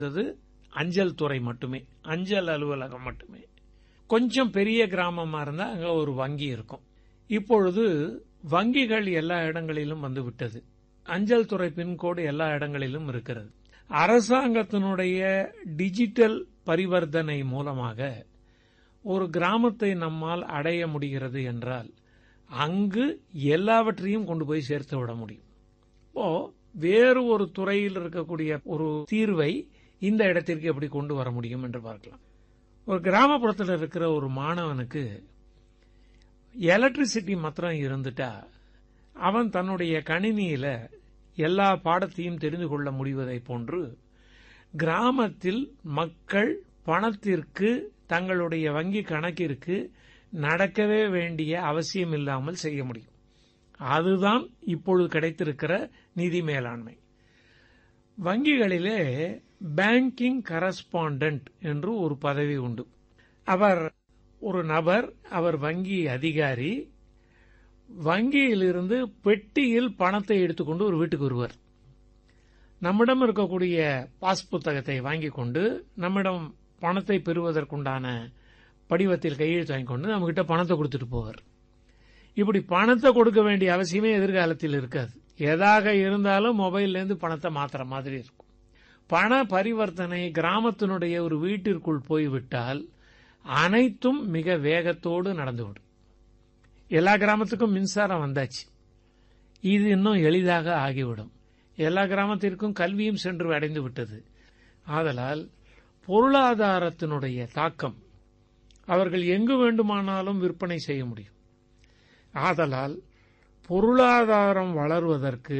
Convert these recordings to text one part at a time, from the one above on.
இருந்தது அஞ்சல் துறை மட்டுமே அஞ்சல் அலுவலகம் மட்டுமே கொஞ்சம் பெரிய கிராமமா இருந்தா அங்க ஒரு வங்கி இருக்கும் இப்பொழுது வங்கிகள் எல்லா இடங்களிலும் வந்து விட்டது அஞ்சல் துறை பின்கோடு எல்லா இடங்களிலும் இருக்கிறது அரசாங்கத்தினுடைய டிஜிட்டல் பரிவர்த்தனை மூலமாக ஒரு கிராமத்தை நம்மால் அடைய முடிகிறது என்றால் அங்கு எல்லாவற்றையும் கொண்டு போய் சேர்த்து விட முடியும் இப்போ வேறு ஒரு துறையில் இருக்கக்கூடிய ஒரு தீர்வை இந்த இடத்திற்கு எப்படி கொண்டு வர முடியும் என்று பார்க்கலாம் ஒரு கிராமப்புறத்தில் இருக்கிற ஒரு மாணவனுக்கு எலக்ட்ரிசிட்டி மாத்திரம் இருந்துட்டா அவன் தன்னுடைய கணினியில எல்லா பாடத்தையும் தெரிந்து கொள்ள முடிவதை போன்று கிராமத்தில் மக்கள் பணத்திற்கு தங்களுடைய வங்கி கணக்கிற்கு நடக்கவே வேண்டிய அவசியம் இல்லாமல் செய்ய முடியும் அதுதான் இப்பொழுது கிடைத்திருக்கிற நிதி மேலாண்மை வங்கிகளிலே பேங்கிங் கரஸ்பாண்டன்ட் என்று ஒரு பதவி உண்டு அவர் ஒரு நபர் அவர் வங்கி அதிகாரி வங்கியிலிருந்து பெட்டியில் பணத்தை எடுத்துக்கொண்டு ஒரு வீட்டுக்கு வருவார் நம்மிடம் இருக்கக்கூடிய பாஸ் புத்தகத்தை வாங்கிக் கொண்டு நம்மிடம் பணத்தை பெறுவதற்குண்டான படிவத்தில் கையெழுத்து வாங்கி கொண்டு நம்மகிட்ட பணத்தை கொடுத்துட்டு போவார் இப்படி பணத்தை கொடுக்க வேண்டிய அவசியமே எதிர்காலத்தில் இருக்காது எதாக இருந்தாலும் மொபைல்ல இருந்து பணத்தை மாத்துற மாதிரி இருக்கும் பண பரிவர்த்தனை கிராமத்தினுடைய ஒரு வீட்டிற்குள் போய்விட்டால் அனைத்தும் மிக வேகத்தோடு நடந்துவிடும் எல்லா கிராமத்துக்கும் மின்சாரம் வந்தாச்சு இது இன்னும் எளிதாக ஆகிவிடும் எல்லா கிராமத்திற்கும் கல்வியும் சென்று அடைந்து விட்டது ஆதலால் பொருளாதாரத்தினுடைய தாக்கம் அவர்கள் எங்கு வேண்டுமானாலும் விற்பனை செய்ய முடியும் ஆதலால் பொருளாதாரம் வளர்வதற்கு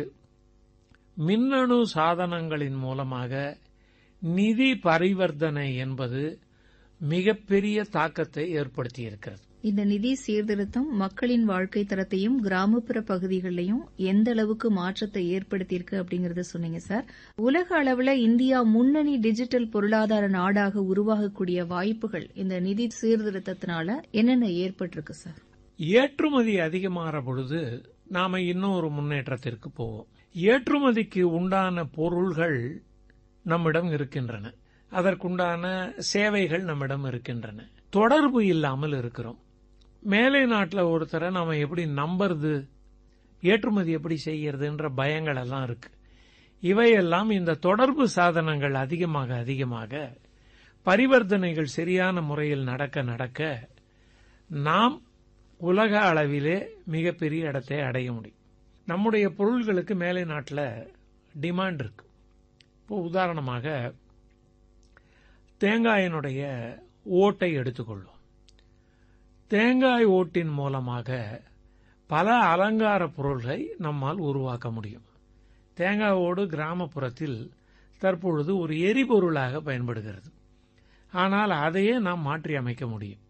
மின்னணு சாதனங்களின் மூலமாக நிதி பரிவர்த்தனை என்பது மிகப்பெரிய தாக்கத்தை ஏற்படுத்தியிருக்கிறது இந்த நிதி சீர்திருத்தம் மக்களின் வாழ்க்கை தரத்தையும் கிராமப்புற பகுதிகளிலையும் எந்த அளவுக்கு மாற்றத்தை ஏற்படுத்தியிருக்கு அப்படிங்கறத சொன்னீங்க சார் உலக அளவுல இந்தியா முன்னணி டிஜிட்டல் பொருளாதார நாடாக உருவாகக்கூடிய வாய்ப்புகள் இந்த நிதி சீர்திருத்தத்தினால என்னென்ன ஏற்பட்டிருக்கு சார் ஏற்றுமதி அதிகமாகிற பொழுது நாம இன்னும் ஒரு முன்னேற்றத்திற்கு போவோம் ஏற்றுமதிக்கு உண்டான பொருள்கள் நம்மிடம் இருக்கின்றன அதற்குண்டான சேவைகள் நம்மிடம் இருக்கின்றன தொடர்பு இல்லாமல் இருக்கிறோம் மேலை நாட்டில் ஒருத்தரை நாம எப்படி நம்புறது ஏற்றுமதி எப்படி செய்யறதுன்ற பயங்கள் எல்லாம் இருக்கு இவையெல்லாம் இந்த தொடர்பு சாதனங்கள் அதிகமாக அதிகமாக பரிவர்த்தனைகள் சரியான முறையில் நடக்க நடக்க நாம் உலக அளவிலே மிகப்பெரிய இடத்தை அடைய முடியும் நம்முடைய பொருள்களுக்கு மேலை நாட்டில் டிமாண்ட் இருக்கு இப்போ உதாரணமாக தேங்காயினுடைய ஓட்டை எடுத்துக்கொள்வோம் தேங்காய் ஓட்டின் மூலமாக பல அலங்கார பொருள்களை நம்மால் உருவாக்க முடியும் தேங்காய் ஓடு கிராமப்புறத்தில் தற்பொழுது ஒரு எரிபொருளாக பயன்படுகிறது ஆனால் அதையே நாம் மாற்றி அமைக்க முடியும்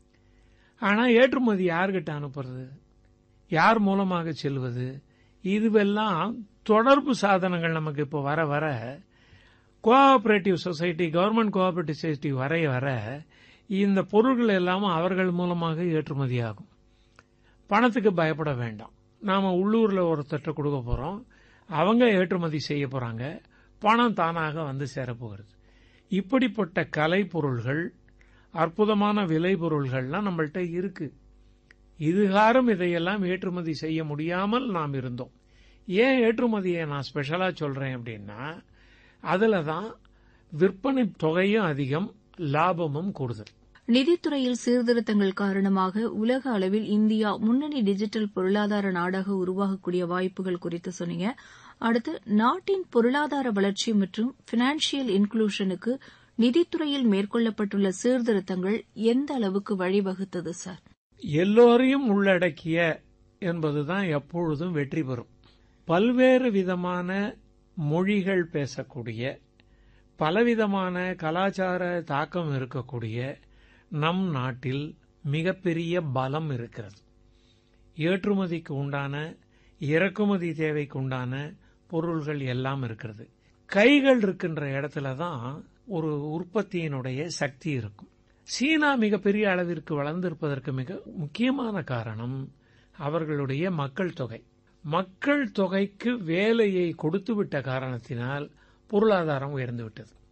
ஆனால் ஏற்றுமதி யார்கிட்ட அனுப்புறது யார் மூலமாக செல்வது இதுவெல்லாம் தொடர்பு சாதனங்கள் நமக்கு இப்போ வர வர cooperative society government cooperative society வரைய வர இந்த பொருட்கள் எல்லாம் அவர்கள் மூலமாக ஏற்றுமதி ஆகும் பணத்துக்கு பயப்பட வேண்டாம் நாம உள்ளூர்ல ஒருத்தட்ட கொடுக்க போறோம் அவங்க ஏற்றுமதி செய்ய போறாங்க பணம் தானாக வந்து சேரப்போகிறது இப்படிப்பட்ட கலை பொருள்கள் அற்புதமான விலை பொருள்கள்லாம் நம்மள்ட்ட இருக்கு இதுகாரம் இதையெல்லாம் ஏற்றுமதி செய்ய முடியாமல் நாம் இருந்தோம் ஏன் ஏற்றுமதியை நான் ஸ்பெஷலா சொல்றேன் அப்படின்னா அதுல தான் விற்பனை தொகையும் அதிகம் லாபமும் கூடுதல் நிதித்துறையில் சீர்திருத்தங்கள் காரணமாக உலக அளவில் இந்தியா முன்னணி டிஜிட்டல் பொருளாதார நாடாக உருவாகக்கூடிய வாய்ப்புகள் குறித்து சொன்னீங்க அடுத்து நாட்டின் பொருளாதார வளர்ச்சி மற்றும் பினான்சியல் இன்க்ளூஷனுக்கு நிதித்துறையில் மேற்கொள்ளப்பட்டுள்ள சீர்திருத்தங்கள் எந்த அளவுக்கு வழிவகுத்தது சார் எல்லோரையும் உள்ளடக்கிய என்பதுதான் எப்பொழுதும் வெற்றி பெறும் பல்வேறு விதமான மொழிகள் பேசக்கூடிய பலவிதமான கலாச்சார தாக்கம் இருக்கக்கூடிய நம் நாட்டில் மிகப்பெரிய பலம் இருக்கிறது ஏற்றுமதிக்கு உண்டான இறக்குமதி தேவைக்கு உண்டான பொருள்கள் எல்லாம் இருக்கிறது கைகள் இருக்கின்ற இடத்துல தான் ஒரு உற்பத்தியினுடைய சக்தி இருக்கும் சீனா மிகப்பெரிய அளவிற்கு வளர்ந்திருப்பதற்கு மிக முக்கியமான காரணம் அவர்களுடைய மக்கள் தொகை மக்கள் தொகைக்கு வேலையை கொடுத்துவிட்ட காரணத்தினால் பொருளாதாரம் உயர்ந்து விட்டது